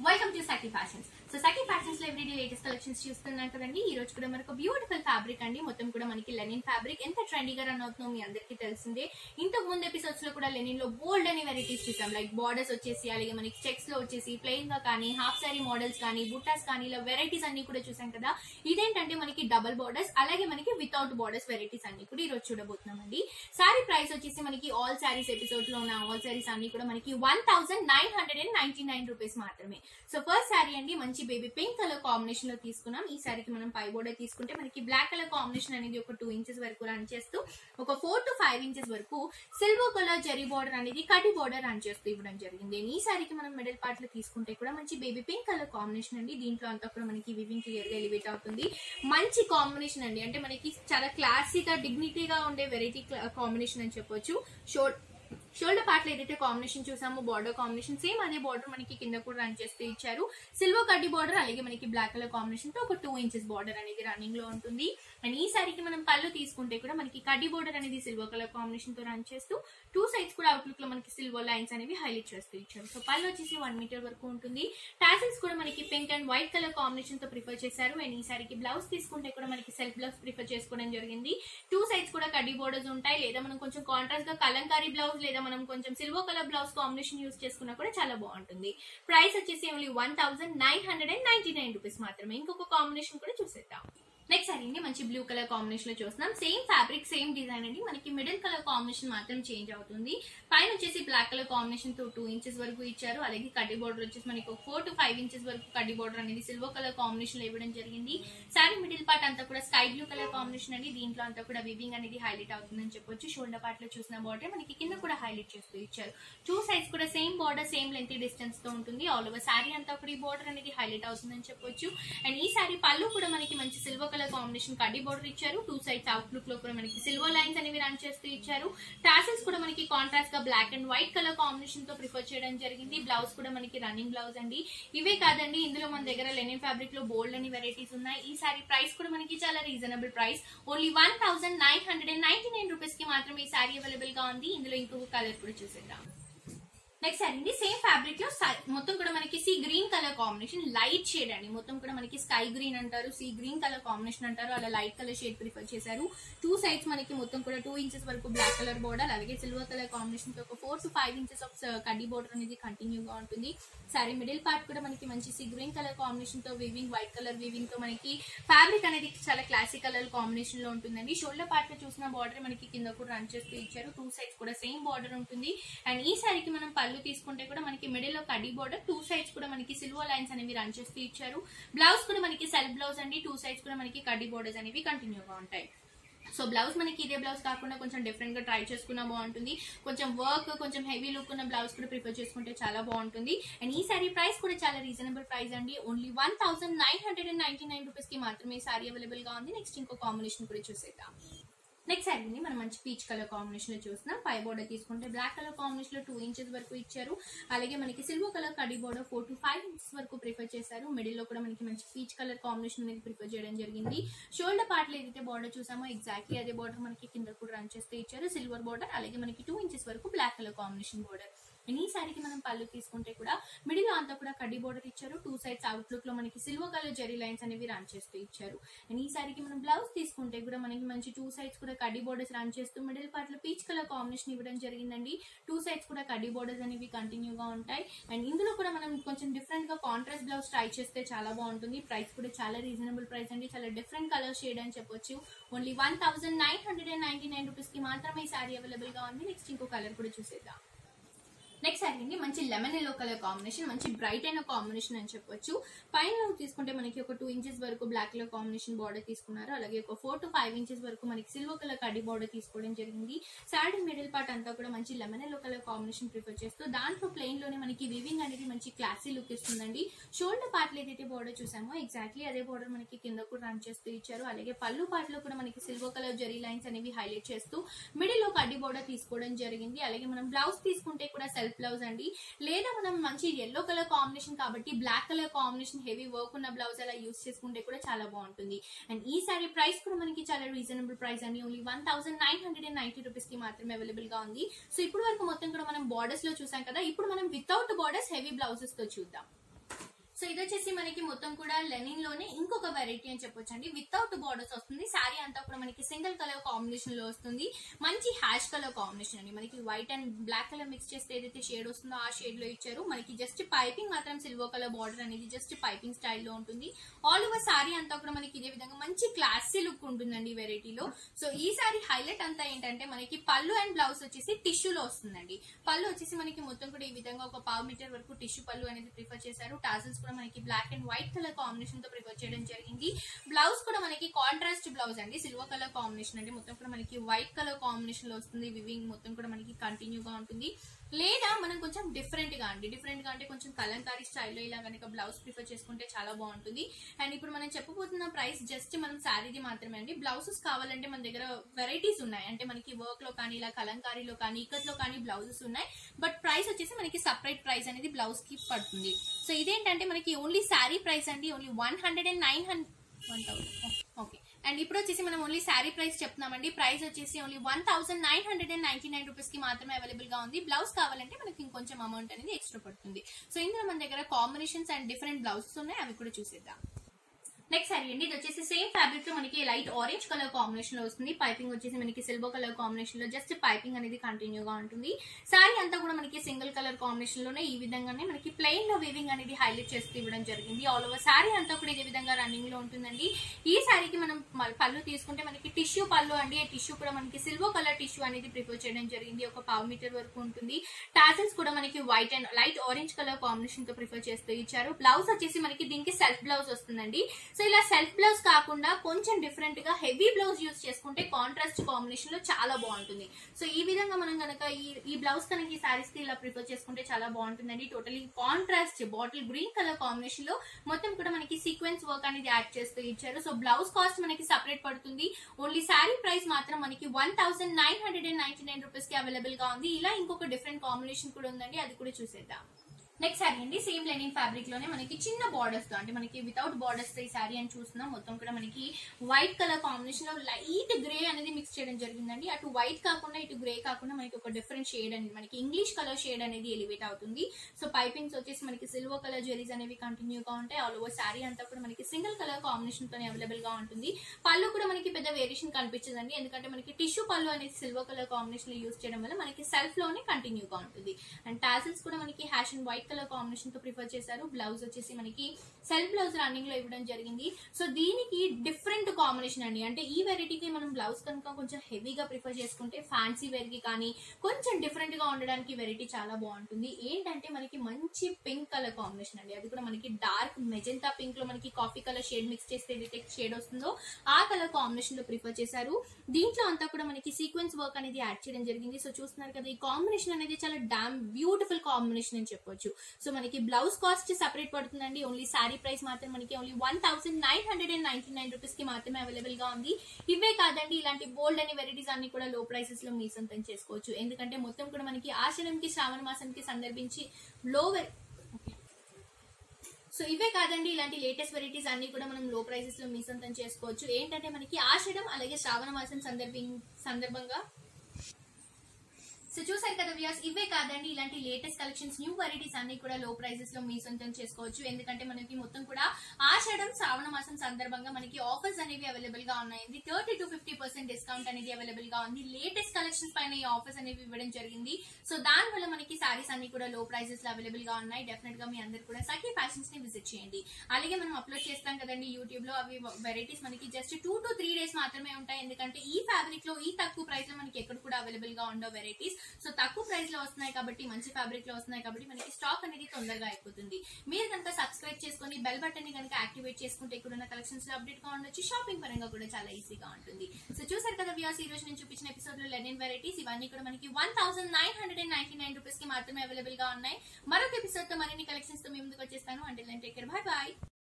welcome to Sakhi fashions so Sakhi fashions లో everyday latest collections చూస్తున్నాం కదండి ఈ రోజు కూడా మనకు బ్యూటిఫుల్ ఫ్యాబ్రిక్ అండి మొత్తం కూడా మనకి లెనిన్ ఫ్యాబ్రిక్ ఎంత ట్రెండీగా రన్ అవుతుందో మీ అందరికీ తెలిసిందే ఇంతకు ముందు ఎపిసోడ్స్ లో కూడా లెనిన్ లో బోల్డ్ అని వెరైటీస్ చూసాం లైక్ బార్డర్స్ వచ్చేసి అలాగే మనకి చెక్స్ లో వచ్చేసి ప్లెయిన్ గా కానీ హాఫ్ సారీ మోడల్స్ కానీ బుట్టాస్ కానీ ఇలా వెరైటీస్ అన్ని కూడా చూసాం కదా ఇదేంటంటే మనకి డబల్ బార్డర్స్ అలాగే మనకి వితౌట్ బార్డర్స్ వెరైటీస్ అన్ని కూడా ఈ రోజు చూడబోతున్నామండి సారీ ప్రైస్ వచ్చేసి మనకి ఆల్ సారీస్ ఎపిసోడ్ లో ఉన్న ఆల్ సారీస్ అన్ని కూడా మనకి one thousand nine hundred and ninety nine rupees మాత్రమే సో ఫస్ట్ శారీ అండి మంచి బేబీ పింక్ కలర్ కాంబినేషన్ లో తీసుకున్నాం ఈ శారీకి మనం పై బోర్డర్ తీసుకుంటే మనకి బ్లాక్ కలర్ కాంబినేషన్ అనేది ఒక టూ ఇంచెస్ వరకు రన్ చేస్తూ ఒక ఫోర్ టు ఫైవ్ ఇంచెస్ వరకు సిల్వర్ కలర్ జరీ బార్డర్ అనేది కటి బార్డర్ రన్ చేస్తూ ఇవ్వడం జరిగింది ఈ శారీకి మనం మిడిల్ పార్ట్ లో తీసుకుంటే కూడా మంచి బేబీ పింక్ కలర్ కాంబినేషన్ అండి దీంట్లో అంతా కూడా మనకి వివింగ్ క్లియర్ గా ఎలివేట్ అవుతుంది మంచి కాంబినేషన్ అండి అంటే మనకి చాలా క్లాసీగా డిగ్నిటీగా ఉండే వెరైటీ కాంబినేషన్ అని చెప్పొచ్చు షో షోల్డర్ పార్ట్ లో ఏదైతే కాంబినేషన్ చూసామో బార్డర్ కాంబినేషన్ సేమ్ అదే బార్డర్ మనకి కింద కూడా రన్ చేస్తూ ఇచ్చారు సిల్వర్ కడ్డీ బార్డర్ అలాగే మనకి బ్లాక్ కలర్ కాంబినేషన్ తో ఒక టూ ఇంచెస్ బార్డర్ అనేది రన్నింగ్ లో ఉంటుంది అండ్ ఈ సారీకి మనం పళ్ళు తీసుకుంటే కూడా మనకి కడ్డీ బార్డర్ అనేది సిల్వర్ కలర్ కాంబినేషన్ తో రన్ చేస్తూ టూ సైడ్స్ కూడా అవుట్లుక్ లో మనకి సిల్వర్ లైన్స్ అనేవి హైలైట్ చేస్తూ ఇచ్చారు సో పళ్ళు వచ్చేసి వన్ మీటర్ వరకు ఉంటుంది టాసిల్స్ కూడా మనకి pink and white colour combination తో ప్రిఫర్ చేశారు అండ్ ఈ సారీకి బ్లౌజ్ తీసుకుంటే కూడా మనకి సెల్ఫ్ బ్లౌజ్ ప్రిఫర్ చేసుకోవడం జరిగింది టూ సైడ్స్ కూడా కడ్డీ బోర్డర్స్ ఉంటాయి లేదా మనం కొంచెం కాంట్రాస్ట్ గా కలంకారీ బ్లౌజ్ లేదా మనం కొంచెం silver colour blouse combination use చేసుకున్నా కూడా చాలా బాగుంటుంది ప్రైస్ వచ్చేసి only one thousand nine hundred and ninety nine rupees మాత్రమే ఇంకొక కాంబినేషన్ కూడా చూసేద్దాం నెక్స్ట్ అండి మంచి బ్లూ కలర్ కాంబినేషన్ లో చూస్తున్నాం సేమ్ ఫ్యాబ్రిక్ సేమ్ డిజైన్ అండి మనకి మిడిల్ కలర్ కాంబినేషన్ మాత్రం చేంజ్ అవుతుంది పైన వచ్చేసి బ్లాక్ కలర్ కాంబినేషన్ తో టూ ఇంచెస్ వరకు ఇచ్చారు అలాగే కడ్డీ బోర్డర్ వచ్చేసి మనకి ఫోర్ టు ఫైవ్ ఇంచెస్ వరకు కడ్డీ బోర్డర్ అనేది సిల్వర్ కలర్ కాంబినేషన్ లో ఇవ్వడం జరిగింది శారీ మిడిల్ పార్ట్ అంతా కూడా స్కై బ్లూ కలర్ కాంబినేషన్ అండి దీంట్లో అంతా కూడా వివింగ్ అనేది హైలైట్ అవుతుందని చెప్పొచ్చు షోల్డర్ పార్ట్ లో చూసిన బార్డర్ మనకి కింద కూడా హైలైట్ చేస్తూ ఇచ్చారు టూ సైడ్స్ కూడా same border same length distance తో ఉంటుంది ఆల్ ఓవర్ శారీ అంతా కూడా ఈ బార్డర్ అనేది హైలైట్ అవుతుందని చెప్పొచ్చు అండ్ ఈ శారీ పళ్ళు కూడా మనకి మంచి సిల్వర్ కలర్ కాంబినేషన్ కడ్డీ బార్డర్ ఇచ్చారు టూ సైడ్స్ అవుట్ లుక్ లో కూడా మనకి సిల్వర్ లైన్స్ అనేవి రన్ చేస్తూ ఇచ్చారు టాసిల్స్ కూడా మనకి కాంట్రాస్ట్ గా black and white colour combination తో ప్రిఫర్ చేయడం జరిగింది బ్లౌజ్ కూడా మనకి రన్నింగ్ బ్లౌజ్ అండి ఇవే కాదండి ఇందులో మన దగ్గర లెనిన్ ఫ్యాబ్రిక్ లో బోల్డ్ అని వెరైటీస్ ఉన్నాయి ఈ సారీ ప్రైస్ కూడా మనకి చాలా reasonable price only one thousand nine hundred and ninety nine rupees కి మాత్రమే ఈ సారీ అవైలబుల్ గా ఉంది ఇందులో ఇంకొక కలర్ కూడా చూసేద్దాం నెక్స్ట్ అండి సేమ్ ఫ్యాబ్రిక్ లో సై- మొత్తం కూడా మనకి sea green colour combination light shade అండి మొత్తం కూడా మనకి స్కై గ్రీన్ అంటారు సీ గ్రీన్ కలర్ కాంబినేషన్ అంటారు అలా లైట్ కలర్ షేడ్ ప్రిఫర్ చేశారు టూ సైడ్స్ మనకి మొత్తం కూడా టూ ఇంచెస్ వరకు బ్లాక్ కలర్ బోర్డర్ అలాగే సిల్వర్ కలర్ కాంబినేషన్ తో ఒక four to five inches of కడ్డీ బోర్డర్ అనేది కంటిన్యూగా ఉంటుంది సారీ మిడిల్ పార్ట్ కూడా మనకి మంచి సీ గ్రీన్ కలర్ కాంబినేషన్ తో వివింగ్ వైట్ కలర్ వివింగ్ తో మనకి ఫ్యాబ్రిక్ అనేది చాలా క్లాసిక్ కలర్ కాంబినేషన్ లో ఉంటుందండి షోల్డర్ పార్ట్ లో చూసిన బార్డర్ మనకి కింద కూడా రన్ చేస్తూ ఇచ్చారు టూ సైడ్స్ కూడా సేమ్ బార్డర్ ఉంటుంది అండ్ ఈ సారీకి మనం పళ్ళు తీసుకుంటే కూడా మనకి మిడిల్ లో కడ్డీ బార్డర్ టూ సైడ్స్ కూడా మనకి సిల్వర్ లైన్స్ అనేవి రన్ చేస్తూ ఇచ్చారు బ్లౌజ్ కూడా మనకి సెల్ఫ్ బ్లౌజ్ అండి టూ సైడ్స్ కూడా మనకి కడ్డీ బోర్డర్స్ అనేవి కంటిన్యూగా ఉంటాయి సో బ్లౌజ్ మనకి ఇదే బ్లౌజ్ కాకుండా కొంచెం డిఫరెంట్ గా ట్రై చేసుకున్నా బాగుంటుంది కొంచెం వర్క్ కొంచెం హెవీ లుక్ ఉన్న బ్లౌజ్ కూడా ప్రిఫర్ చేసుకుంటే చాలా బాగుంటుంది అండ్ ఈ సారీ ప్రైస్ కూడా చాలా రీజనబుల్ ప్రైస్ అండి only one thousand nine hundred and ninety nine rupees కి మాత్రమే ఈ సారీ అవైలబుల్ గా ఉంది నెక్స్ట్ ఇంకో కాంబినేషన్ కూడా చూసేద్దాం నెక్స్ట్ శారీని మనం మంచి పీచ్ కలర్ కాంబినేషన్ లో చూస్తున్నాం పై బోర్డర్ తీసుకుంటే బ్లాక్ కలర్ కాంబినేషన్ లో టూ ఇంచెస్ వరకు ఇచ్చారు అలాగే మనకి సిల్వర్ కలర్ కడి border four to five inches వరకు ప్రిఫర్ చేశారు మిడిల్ లో కూడా మనకి మంచి పీచ్ కలర్ కాంబినేషన్ అనేది ప్రిఫర్ చేయడం జరిగింది షోల్డర్ పార్ట్ లో ఏదైతే బార్డర్ చూసామో ఎగ్జాక్ట్లీ అదే బార్డర్ మనకి కింద కూడా రన్ చేస్తూ ఇచ్చారు సిల్వర్ బార్డర్ అలాగే మనకి టూ ఇంచెస్ వరకు black colour combination border and ఈ శారీకి మనం పళ్ళు తీసుకుంటే కూడా మిడిల్ అంతా కూడా కడ్డీ బోర్డర్ ఇచ్చారు టూ సైడ్స్ అవుట్ లుక్ లో మనకి సిల్వర్ కలర్ జెరీ లైన్స్ అనేవి రన్ చేస్తూ ఇచ్చారు అండ్ ఈ శారీకి మనం బ్లౌజ్ తీసుకుంటే కూడా మనకి మంచి టూ సైడ్స్ కూడా కడ్డీ బోర్డర్స్ రన్ చేస్తూ మిడిల్ పార్ట్ లో పీచ్ కలర్ కాంబినేషన్ ఇవ్వడం జరిగిందండి టూ సైడ్స్ కూడా కడ్డీ బోర్డర్స్ అనేవి కంటిన్యూగా ఉంటాయి అండ్ ఇందులో కూడా మనం కొంచెం డిఫరెంట్ గా కాంట్రాస్ట్ బ్లౌజ్ ట్రై చేస్తే చాలా బాగుంటుంది ప్రైస్ కూడా చాలా రీజనబుల్ ప్రైస్ అండి చాలా డిఫరెంట్ కలర్ షేడ్ అని చెప్పొచ్చు only one thousand nine hundred and ninety nine rupees కి మాత్రమే ఈ సారీ అవైలబుల్ గా ఉంది నెక్స్ట్ ఇంకో కలర్ కూడా చూసేద్దాం నెక్స్ట్ అండి మంచి లెమన్ ఎల్లో కలర్ కాంబినేషన్ మంచి బ్రైట్ అయిన కాంబినేషన్ అని చెప్పొచ్చు పైన తీసుకుంటే మనకి ఒక టూ ఇంచెస్ వరకు బ్లాక్ కలర్ కాంబినేషన్ బార్డర్ తీసుకున్నారు అలాగే ఒక ఫోర్ టు ఫైవ్ ఇంచెస్ వరకు మనకి సిల్వర్ కలర్ కడ్డీ బార్డర్ తీసుకోవడం జరిగింది శారీ మిడిల్ పార్ట్ అంతా కూడా మంచి lemon yellow colour combination prefer చేస్తూ దాంట్లో ప్లెయిన్ లోనే మనకి వివింగ్ అనేది మంచి క్లాసీ లుక్ ఇస్తుందండి షోల్డర్ పార్ట్ లో ఏదైతే బార్డర్ చూసామో ఎగ్జాక్ట్లీ అదే బార్డర్ మనకి కింద కూడా రన్ చేస్తూ ఇచ్చారు అలాగే పళ్ళు పార్ట్ లో కూడా మనకి సిల్వర్ కలర్ జరీ లైన్స్ అనేవి హైలైట్ చేస్తూ మిడిల్ లో కడ్డీ బార్డర్ తీసుకోవడం జరిగింది అలాగే మనం బ్లౌజ్ తీసుకుంటే కూడా సెల్ఫ్ బ్లౌజ్ అండి లేదా మనం మంచి ఎల్లో కలర్ కాంబినేషన్ కాబట్టి black colour combination heavy work ఉన్న బ్లౌజ్ అలా యూస్ చేసుకుంటే కూడా చాలా బాగుంటుంది అండ్ ఈ సారీ ప్రైస్ కూడా మనకి చాలా రీజనబుల్ ప్రైస్ అండి only one thousand nine hundred and ninety rupees కి మాత్రమే అవైలబుల్ గా ఉంది సో ఇప్పుడు వరకు మొత్తం కూడా మనం బార్డర్స్ లో చూసాం కదా ఇప్పుడు మనం వితౌట్ బార్డర్స్ హెవీ బ్లౌజెస్ తో చూద్దాం సో ఇది వచ్చేసి మనకి మొత్తం కూడా లెనిన్ లోనే ఇంకొక వెరైటీ అని చెప్పొచ్చు అండి వితౌట్ బార్డర్స్ వస్తుంది శారీ అంతా కూడా మనకి సింగిల్ కలర్ కాంబినేషన్ లో వస్తుంది మంచి హ్యాష్ కలర్ కాంబినేషన్ అండి మనకి white and black colour mix చేస్తే ఏదైతే షేడ్ వస్తుందో ఆ షేడ్ లో ఇచ్చారు మనకి జస్ట్ పైపింగ్ మాత్రం సిల్వర్ కలర్ బార్డర్ అనేది జస్ట్ పైపింగ్ స్టైల్లో ఉంటుంది ఆల్ ఓవర్ శారీ అంతా కూడా మనకి ఇదే విధంగా మంచి క్లాసీ లుక్ ఉంటుందండి ఈ వెరైటీలో సో ఈ సారీ హైలైట్ అంతా ఏంటంటే మనకి పళ్ళు అండ్ బ్లౌజ్ వచ్చేసి టిష్యూలో వస్తుందండి పళ్ళు వచ్చేసి మనకి మొత్తం కూడా ఈ విధంగా ఒక పావు మీటర్ వరకు టిష్యూ పళ్ళు అనేది ప్రిఫర్ చేశారు టాజల్స్ కూడా మనకి black and white colour combination తో ప్రిఫర్ చేయడం జరిగింది బ్లౌజ్ కూడా మనకి కాంట్రాస్ట్ బ్లౌజ్ అండి సిల్వర్ కలర్ కాంబినేషన్ అండి మొత్తం కూడా మనకి వైట్ కలర్ కాంబినేషన్ లో వస్తుంది వివింగ్ మొత్తం కూడా మనకి కంటిన్యూగా ఉంటుంది లేదా మనం కొంచెం డిఫరెంట్ గా అండి డిఫరెంట్ గా అంటే కొంచెం కలంకారీ స్టైల్లో ఇలా కనుక బ్లౌజ్ ప్రిఫర్ చేసుకుంటే చాలా బాగుంటుంది అండ్ ఇప్పుడు మనం చెప్పబోతున్న ప్రైస్ జస్ట్ మనం శారీది మాత్రమే అండి బ్లౌజెస్ కావాలంటే మన దగ్గర వెరైటీస్ ఉన్నాయి అంటే మనకి వర్క్ లో కానీ ఇలా కలంకారీలో కానీ ఇక్కత్ లో కానీ బ్లౌజెస్ ఉన్నాయి బట్ ప్రైస్ వచ్చేసి మనకి సపరేట్ ప్రైస్ అనేది బ్లౌజ్ కి పడుతుంది సో ఇదేంటంటే మనకి ఓన్లీ శారీ ప్రైస్ అండి only one hundred and nine hundred one thousand okay and ఇప్పుడు వచ్చేసి మనం ఓన్లీ శారీ ప్రైస్ చెప్తున్నామండి ప్రైస్ వచ్చేసి only one thousand nine hundred and ninety nine rupees కి మాత్రమే అవైలబుల్ గా ఉంది బ్లౌజ్ కావాలంటే మనకి ఇంకొంచెం అమౌంట్ అనేది ఎక్స్ట్రా పడుతుంది సో ఇందులో మన దగ్గర కాంబినేషన్స్ అండ్ డిఫరెంట్ బ్లౌజెస్ ఉన్నాయి అవి కూడా చూసేద్దాం నెక్స్ట్ సారీ అండి ఇది వచ్చేసి సేమ్ ఫ్యాబ్రిక్ లో మనకి లైట్ ఆరెంజ్ కలర్ కాంబినేషన్ లో వస్తుంది పైపింగ్ వచ్చేసి మనకి సిల్వర్ కలర్ కాంబినేషన్ లో జస్ట్ పైపింగ్ అనేది కంటిన్యూగా ఉంటుంది సారీ అంతా కూడా మనకి సింగిల్ కలర్ కాంబినేషన్ లోనే ఈ విధంగానే మనకి ప్లెయిన్ లో వీవింగ్ అనేది హైలైట్ చేస్తూ ఇవ్వడం జరిగింది ఆల్ ఓవర్ సారీ అంతా కూడా ఇదే విధంగా రన్నింగ్ లో ఉంటుందండి ఈ సారీకి మనం మ- పళ్ళు తీసుకుంటే మనకి టిష్యూ పళ్ళు అండి ఆ టిష్యూ కూడా మనకి సిల్వర్ కలర్ టిష్యూ అనేది ప్రిఫర్ చేయడం జరిగింది ఒక పావు మీటర్ వరకు ఉంటుంది టాజల్స్ కూడా మనకి white and light orange colour combination తో ప్రిఫర్ చేస్తూ ఇచ్చారు బ్లౌజ్ వచ్చేసి మనకి దీనికి సెల్ఫ్ బ్లౌజ్ వస్తుందండి సో ఇలా సెల్ఫ్ బ్లౌజ్ కాకుండా కొంచెం డిఫరెంట్ గా హెవీ బ్లౌజ్ యూస్ చేసుకుంటే కాంట్రాస్ట్ కాంబినేషన్ లో చాలా బాగుంటుంది సో ఈ విధంగా మనం కనుక ఈ ఈ బ్లౌజ్ కనుక ఈ సారీస్ కి ఇలా ప్రిఫర్ చేసుకుంటే చాలా బాగుంటుందండి totally contrast bottle green colour combination లో మొత్తం కూడా మనకి సీక్వెన్స్ వర్క్ అనేది యాడ్ చేస్తూ ఇచ్చారు సో బ్లౌజ్ కాస్ట్ మనకి సపరేట్ పడుతుంది ఓన్లీ శారీ ప్రైస్ మాత్రం మనకి one thousand nine hundred and ninety nine rupees కి అవైలబుల్ గా ఉంది ఇలా ఇంకొక డిఫరెంట్ కాంబినేషన్ కూడా ఉందండి అది కూడా చూసేద్దాం నెక్స్ట్ సారీ అండి సేమ్ లెనిన్ ఫ్యాబ్రిక్ లోనే మనకి చిన్న బార్డర్స్ తో అంటే మనకి వితౌట్ బార్డర్స్ తో ఈ సారీ అని చూస్తున్నాం మొత్తం కూడా మనకి వైట్ కలర్ కాంబినేషన్ లో లైట్ గ్రే అనేది మిక్స్ చేయడం జరిగిందండి అటు వైట్ కాకుండా ఇటు గ్రే కాకుండా మనకి ఒక డిఫరెంట్ షేడ్ అనేది మనకి ఇంగ్లీష్ కలర్ షేడ్ అనేది ఎలివేట్ అవుతుంది సో పైపింగ్స్ వచ్చేసి మనకి సిల్వర్ కలర్ జెరీస్ అనేవి కంటిన్యూగా ఉంటాయి ఆల్ ఓవర్ సారీ అంతా కూడా మనకి సింగిల్ కలర్ కాంబినేషన్ తోనే అవైలబుల్ గా ఉంటుంది పళ్ళు కూడా మనకి పెద్ద వేరియేషన్ కనిపించదండి ఎందుకంటే మనకి టిష్యూ పళ్ళు అనేది సిల్వర్ కలర్ కాంబినేషన్ లో యూస్ చేయడం వల్ల మనకి సెల్ఫ్ లోనే కంటిన్యూగా ఉంటుంది అండ్ టాసిల్స్ కూడా మనకి ash and white colour combination తో ప్రిఫర్ చేశారు బ్లౌజ్ వచ్చేసి మనకి సెల్ఫ్ బ్లౌజ్ రన్నింగ్ లో ఇవ్వడం జరిగింది సో దీనికి డిఫరెంట్ కాంబినేషన్ అండి అంటే ఈ వెరైటీకి మనం బ్లౌజ్ కనుక కొంచెం హెవీగా ప్రిఫర్ చేసుకుంటే ఫ్యాన్సీ వేర్ కి కానీ కొంచెం డిఫరెంట్ గా ఉండడానికి వెరైటీ చాలా బాగుంటుంది ఏంటంటే మనకి మంచి పింక్ కలర్ కాంబినేషన్ అండి అది కూడా మనకి డార్క్ మెజెంతా పింక్ లో మనకి కాఫీ కలర్ షేడ్ మిక్స్ చేస్తే ఏదైతే షేడ్ వస్తుందో ఆ కలర్ కాంబినేషన్ లో ప్రిఫర్ చేశారు దీంట్లో అంతా కూడా మనకి సీక్వెన్స్ వర్క్ అనేది యాడ్ చేయడం జరిగింది సో చూస్తున్నారు కదా ఈ కాంబినేషన్ అనేది చాలా డామ్ బ్యూటిఫుల్ కాంబినేషన్ అని చెప్పొచ్చు సో మనకి బ్లౌజ్ కాస్ట్ సపరేట్ పడుతుందండి ఓన్లీ శారీ ప్రైస్ మాత్రం మనకి only one thousand nine hundred and ninety nine rupees కి మాత్రమే అవైలబుల్ గా ఉంది ఇవే కాదండి ఇలాంటి బోల్డ్ అనే వెరైటీస్ అన్ని కూడా లో ప్రైసెస్ లో మీ సొంతం చేసుకోవచ్చు ఎందుకంటే మొత్తం కూడా మనకి ఆశ్రమంకి శ్రావణ మాసంకి సందర్భించి లో సో ఇవే కాదండి ఇలాంటి లేటెస్ట్ వెరైటీస్ అన్ని కూడా మనం లో ప్రైసెస్ లో మీ సొంతం చేసుకోవచ్చు ఏంటంటే మనకి ఆషాఢం అలాగే శ్రావణ మాసం సందర్భం సందర్భంగా సో చూసారు కదా వ్యూస్ ఇవే కాదండి ఇలాంటి లేటెస్ట్ కలెక్షన్స్ న్యూ వెరైటీస్ అన్ని కూడా లో ప్రైసెస్ లో మీ సొంతం చేసుకోవచ్చు ఎందుకంటే మనకి మొత్తం కూడా ఆషాఢం శ్రావణ మాసం సందర్భంగా మనకి ఆఫర్స్ అనేవి అవైలబుల్ గా ఉన్నాయి thirty to fifty percent discount అనేది అవైలబుల్ గా ఉంది లేటెస్ట్ కలెక్షన్స్ పైన ఈ ఆఫర్స్ అనేవి ఇవ్వడం జరిగింది సో దాని వల్ల మనకి సారీస్ అన్ని కూడా లో ప్రైసెస్ లో అవైలబుల్ గా ఉన్నాయి డెఫినెట్ గా మీ అందరు కూడా సఖీ ఫ్యాషన్స్ ని విజిట్ చేయండి అలాగే మనం అప్లోడ్ చేస్తాం కదండి యూట్యూబ్ లో అవి వెరైటీస్ మనకి just two to three days మాత్రమే ఉంటాయి ఎందుకంటే ఈ ఫ్యాబ్రిక్ లో ఈ తక్కువ ప్రైస్ లో మనకి ఎక్కడ కూడా అవైలబుల్ గా ఉండవు వెరైటీస్ సో తక్కువ ప్రైస్ లో వస్తున్నాయి కాబట్టి మంచి ఫ్యాబ్రిక్ లో వస్తున్నాయి కాబట్టి మనకి స్టాక్ అనేది తొందరగా అయిపోతుంది మీరు కనుక సబ్స్క్రైబ్ చేసుకొని బెల్ బటన్ ని కనుక యాక్టివేట్ చేసుకుంటే ఇక్కడ ఉన్న కలెక్షన్స్ లో అప్డేట్ గా ఉండొచ్చు షాపింగ్ పరంగా కూడా చాలా ఈజీగా ఉంటుంది సో చూసారు కదా వ్యూస్ ఈ రోజు నేను చూపించిన ఎపిసోడ్ లో లెనిన్ వెరైటీస్ ఇవన్నీ కూడా మనకి one thousand nine hundred and ninety nine rupees కి మాత్రమే అవైలబుల్ గా ఉన్నాయి మరొక ఎపిసోడ్ తో మరిన్ని కలెక్షన్స్ తో మీ ముందుకు వచ్చేస్తాను అంటే టేక్ కేర్ బాయ్ బాయ్